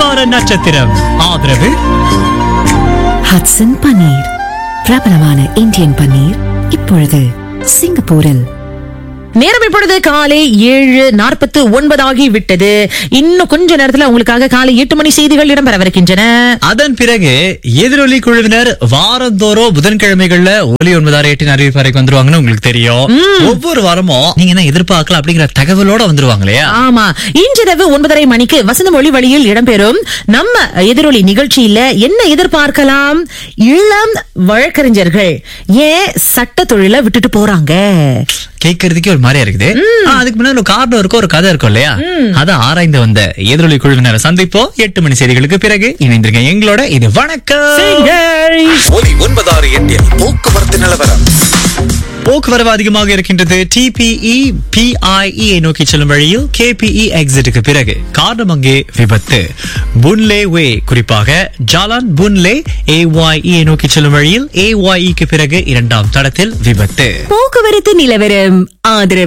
வார நட்சத்திரம் ஆதரவு ஹட்சன் பன்னீர் பிரபலமான இந்தியன் பன்னீர் இப்பொழுது சிங்கப்பூரில் நேரம் இப்பொழுது காலை ஏழு நாற்பத்து ஒன்பதாகி விட்டது இன்னும் கொஞ்ச நேரத்துல உங்களுக்காக காலை எட்டு மணி செய்திகள் இடம்பெறவிருக்கின்றன அதன் பிறகு எதிரொலி குழுவினர் வாரந்தோறும் புதன்கிழமைகள்ல ஒலி ஒன்பதாறு எட்டின் அறிவிப்பறைக்கு வந்துருவாங்கன்னு உங்களுக்கு தெரியும் ஒவ்வொரு வாரமும் நீங்க என்ன எதிர்பார்க்கலாம் அப்படிங்கிற தகவலோட வந்துருவாங்க இல்லையா ஆமா இன்றிரவு ஒன்பதரை மணிக்கு வசந்த ஒளி வழியில் இடம்பெறும் நம்ம எதிரொலி நிகழ்ச்சியில என்ன எதிர்பார்க்கலாம் இளம் வழக்கறிஞர்கள் ஏன் சட்ட தொழிலை விட்டுட்டு போறாங்க கேட்கறதுக்கே ஒரு மாதிரியா இருக்குது ஆ, அதுக்கு முன்னாடி ஒரு காரணம் இருக்கும் ஒரு கதை இருக்கும் இல்லையா அதை ஆராய்ந்து வந்த எதிரொலி குழுவினரை சந்திப்போம் எட்டு மணி செய்திகளுக்கு பிறகு இணைந்திருங்க எங்களோட இது வணக்கம் ஒலி ஒன்பதாறு எட்டில் போக்குவரத்து நிலவரம் போக்குவரவு அதிகமாக இருக்கின்றது டிபிஇ பிஐஇ நோக்கி செல்லும் வழியில் கேபிஇ எக்ஸிட்டுக்கு பிறகு காரணம் அங்கே விபத்து புன்லே வே குறிப்பாக ஜாலான் புன்லே ஏஒய்இ நோக்கி செல்லும் வழியில் ஏஒய்இக்கு பிறகு இரண்டாம் தடத்தில் விபத்து போக்குவரத்து நிலவரம் ஆதரவு